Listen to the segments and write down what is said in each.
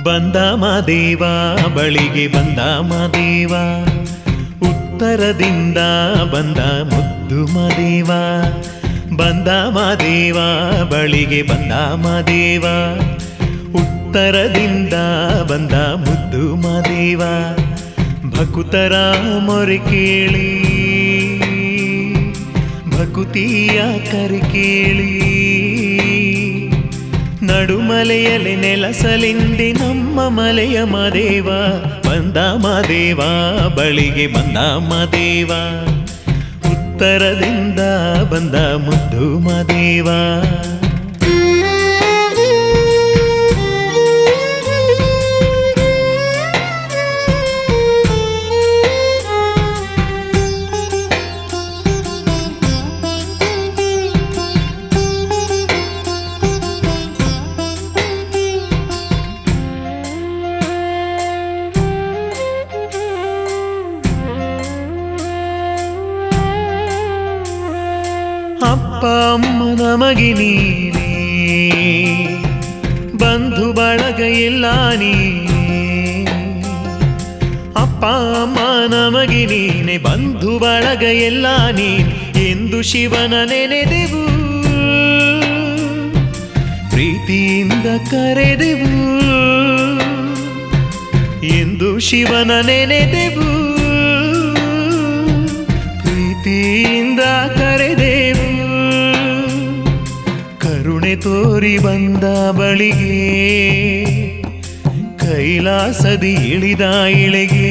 ಬಂದ ಮಾದೇವ ಬಳಿಗೆ ಬಂದ ಮಾದೇವ ಉತ್ತರದಿಂದ ಬಂದ ಮುದ್ದು ಮಾದೇವ ಬಂದ ಮಾದೇವ ಬಳಿಗೆ ಬಂದ ಮಾದೇವ ಉತ್ತರದಿಂದ ಬಂದ ಮುದ್ದು ಮಾದೇವ ಭಕುತರ ಮೊರೆ ಕೇಳಿ ಭಕುತಿಯ ಕರೆ ಕೇಳಿ ನಡುಮಲೆಯಲ್ಲಿ ನೆಲಸಲಿಂದಿ ನಮ್ಮ ಮಲೆಯ ಮದೇವ ಬಂದ ಮಾದೇವ ಬಳಿಗೆ ಬಂದ ಮಾದೇವ ಉತ್ತರದಿಂದ ಬಂದ ಮುದ್ದು ಮಾದೇವ ಅಪ್ಪ ಅಮ್ಮ ನಮಗೆ ನೀನೇ ಬಂಧು ಬಳಗ ಇಲ್ಲ ನೀನೇ ಅಪ್ಪ ಅಮ್ಮ ನಮಗೆ ನೀನೆ ಬಂಧು ಬಳಗ ಎಲ್ಲ ನೀನ್ ಎಂದು ಶಿವನ ನೆನೆದೆವು ಪ್ರೀತಿಯಿಂದ ಕರೆದೆವು ಎಂದು ಶಿವನ ನೆನೆದೆವು ಪ್ರೀತಿಯಿಂದ ಕರೆದೆವು ಕರುಣೆ ತೋರಿ ಬಂದ ಬಳಿಗೆ ಕೈಲಾಸದಿ ಇಳಿದ ಇಳೆಗೆ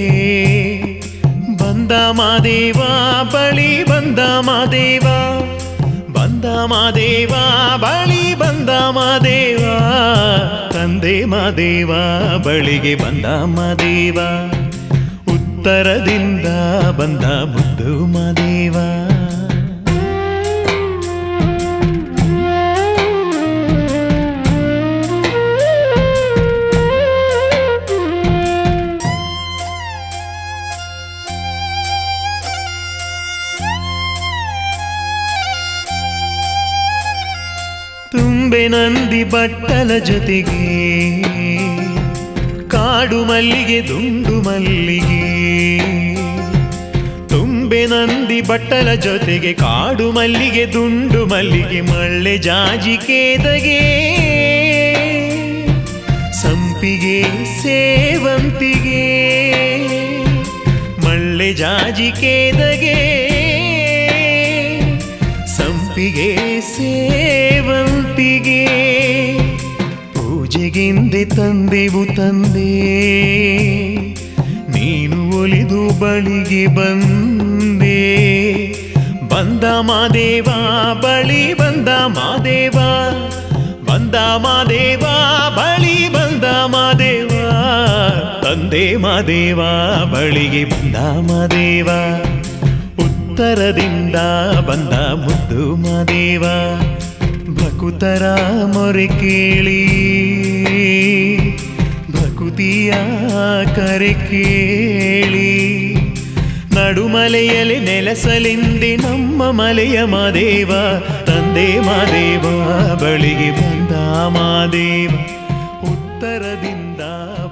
ಬಂದ ಮಾದೇವ ಬಳಿ ಬಂದ ಮಾದೇವ ಬಂದ ಮಾದೇವ ಬಳಿ ಬಂದ ಮಾದೇವ ತಂದೆ ಮಾದೇವ ಬಳಿಗೆ ಬಂದ ಮಾದೇವ ಉತ್ತರದಿಂದ ಬಂದ ಮುದ್ದು ಮಾದೇವ ತುಂಬೆ ನಂದಿ ಬಟ್ಟಲ ಜೊತೆಗೆ ಕಾಡು ಮಲ್ಲಿಗೆ ದುಂಡು ಮಲ್ಲಿಗೆ ತುಂಬೆ ನಂದಿ ಬಟ್ಟಲ ಜೊತೆಗೆ ಕಾಡು ಮಲ್ಲಿಗೆ ದುಂಡು ಮಲ್ಲಿಗೆ ಮಳ್ಳೆ ಜಾಜಿಕೇದಗೆ ಸಂಪಿಗೆ ಸೇವಂತಿಗೆ ಮಳ್ಳೆ ಜಾಜಿಕೇದಗೆ ಸಂಪಿಗೆ ಸೇವಂತಿಗೆ ಪೂಜೆಗೆಂದೆ ತಂದೆವು ತಂದೆ ನೀನು ಒಲಿದು ಬಳಿಗೆ ಬಂದೆ ಬಂದ ಮಾದೇವ ಬಳಿ ಬಂದ ಮಾದೇವ ಬಂದ ಮಾದೇವ ಬಳಿ ಬಂದ ಮಾದೇವ ತಂದೆ ಮಾದೇವ ಬಳಿಗೆ ಬಂದ ಮಾದೇವ ಉತ್ತರದಿಂದ ಬಂದ ಮುದ್ದು ಮಾದೇವ ಭಕುತರ ಮೊರೆ ಕೇಳಿ ಭಕುತಿಯ ಕರೆ ಕೇಳಿ ನಡುಮಲೆಯಲ್ಲಿ ನೆಲೆಸಲಿಂದಿ ನಮ್ಮ ಮಲೆಯ ಮಾದೇವ ತಂದೆ ಮಾದೇವ ಬಳಿಗೆ ಬಂದ ಮಾದೇವ ಉತ್ತರದಿಂದ